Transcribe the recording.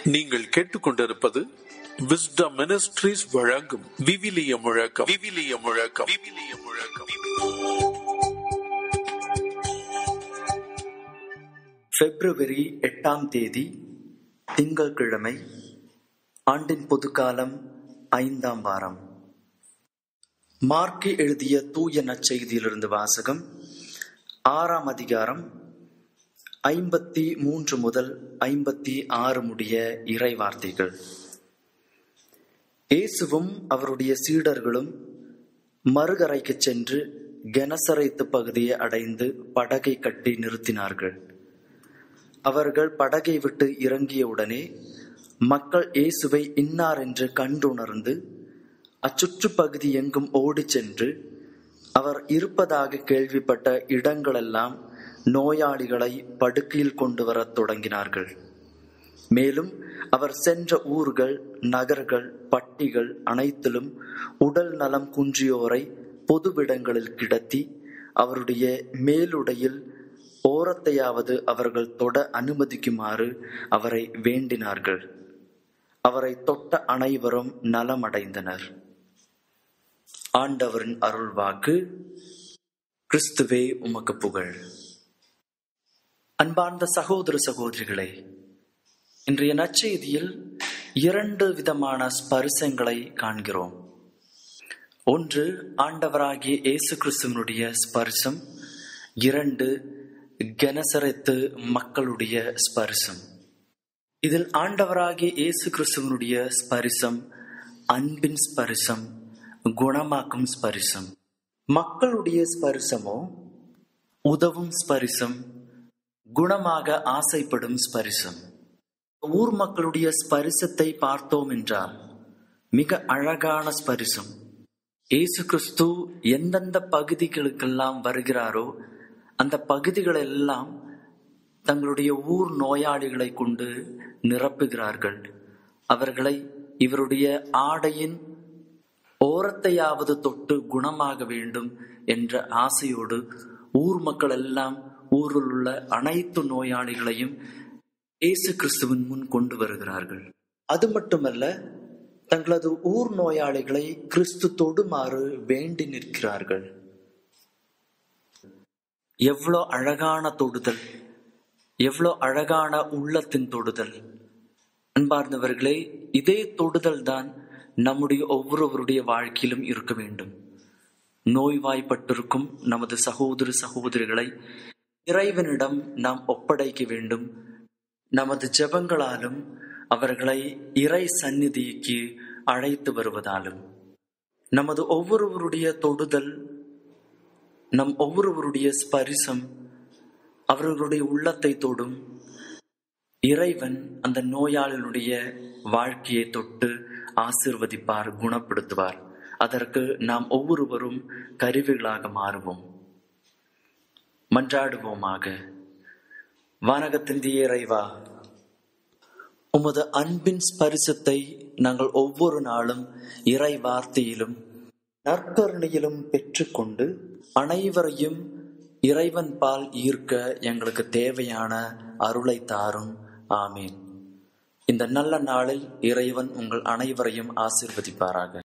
நீங்கள் கேட்டுக்கொண்டிருப்பது wisdom ministries வழங்கும் விவிலிய முழக்கம் விவிலிய முழக்கம் விவிலிய முழக்கம் பிப்ரவரி எட்டாம் தேதி திங்கட்கிழமை ஆண்டின் பொதுக்காலம் ஐந்தாம் வாரம் மார்க்கு எழுதிய தூய நற்செய்தியிலிருந்து வாசகம் ஆறாம் அதிகாரம் ஐம்பத்தி மூன்று முதல் ஐம்பத்தி ஆறு முடிய இறை வார்த்தைகள் இயேசுவும் அவருடைய சீடர்களும் மறுகரைக்கு சென்று கெனசரைத்து பகுதியை அடைந்து படகை கட்டி நிறுத்தினார்கள் அவர்கள் படகை விட்டு இறங்கியவுடனே மக்கள் இயேசுவை இன்னார் என்று கண்டுணர்ந்து அச்சுற்றுப்பகுதி எங்கும் ஓடிச் சென்று அவர் இருப்பதாக கேள்விப்பட்ட இடங்களெல்லாம் நோயாளிகளை படுக்கையில் கொண்டு வரத் தொடங்கினார்கள் மேலும் அவர் சென்ற ஊர்கள் நகர்கள் பட்டிகள் அனைத்திலும் உடல் நலம் குன்றியோரை பொதுவிடங்களில் கிடத்தி அவருடைய மேலுடையில் ஓரத்தையாவது அவர்கள் தொட அனுமதிக்குமாறு அவரை வேண்டினார்கள் அவரை தொட்ட அனைவரும் நலமடைந்தனர் ஆண்டவரின் அருள்வாக்கு கிறிஸ்துவே உமக்கு புகழ் அன்பார்ந்த சகோதர சகோதரிகளே இன்றைய நற்செய்தியில் இரண்டு விதமான ஸ்பரிசங்களை காண்கிறோம் ஒன்று ஆண்டவராகிய இயேசு கிறிஸ்துவனுடைய ஸ்பரிசம் இரண்டு கெனசரத்து மக்களுடைய ஸ்பரிசம் இதில் ஆண்டவராகிய இயேசு கிறிஸ்துவனுடைய ஸ்பரிசம் அன்பின் ஸ்பரிசம் குணமாக்கும் ஸ்பரிசம் மக்களுடைய ஸ்பரிசமோ உதவும் ஸ்பரிசம் குணமாக ஆசைப்படும் ஸ்பரிசம் ஊர் மக்களுடைய ஸ்பரிசத்தை பார்த்தோம் என்றால் மிக அழகான ஸ்பரிசம் இயேசு கிறிஸ்து எந்தெந்த பகுதிகளுக்கெல்லாம் வருகிறாரோ அந்த பகுதிகளெல்லாம் தங்களுடைய ஊர் நோயாளிகளை கொண்டு நிரப்புகிறார்கள் அவர்களை இவருடைய ஆடையின் ஓரத்தையாவது தொட்டு குணமாக வேண்டும் என்ற ஆசையோடு ஊர் மக்கள் எல்லாம் ஊரில் உள்ள அனைத்து நோயாளிகளையும் இயேசு கிறிஸ்துவின் முன் கொண்டு வருகிறார்கள் அது மட்டுமல்ல தங்களது ஊர் நோயாளிகளை கிறிஸ்து தொடுமாறு வேண்டி நிற்கிறார்கள் எவ்வளோ அழகான தொடுதல் எவ்வளோ அழகான உள்ளத்தின் தொடுதல் அன்பார்ந்தவர்களே இதே தொடுதல் தான் நம்முடைய ஒவ்வொருவருடைய வாழ்க்கையிலும் இருக்க வேண்டும் நோய்வாய்ப்பட்டிருக்கும் நமது சகோதர சகோதரிகளை இறைவனிடம் நாம் ஒப்படைக்க வேண்டும் நமது ஜெபங்களாலும் அவர்களை இறை சந்நிதிக்கு அழைத்து வருவதாலும் நமது ஒவ்வொருவருடைய தொடுதல் நம் ஒவ்வொருவருடைய ஸ்பரிசம் அவர்களுடைய உள்ளத்தை தொடும் இறைவன் அந்த நோயாளினுடைய வாழ்க்கையை தொட்டு ஆசிர்வதிப்பார் குணப்படுத்துவார் அதற்கு நாம் ஒவ்வொருவரும் கருவிகளாக மாறுவோம் மன்றாடுவோமாக வானகத்தின் இறைவா உமது அன்பின் ஸ்பரிசத்தை நாங்கள் ஒவ்வொரு நாளும் இறை வார்த்தையிலும் நற்கருணையிலும் பெற்றுக்கொண்டு அனைவரையும் இறைவன் பால் ஈர்க்க எங்களுக்கு தேவையான அருளை தாரும் ஆமீன் இந்த நல்ல நாளில் இறைவன் உங்கள் அனைவரையும் ஆசிர்வதிப்பாராக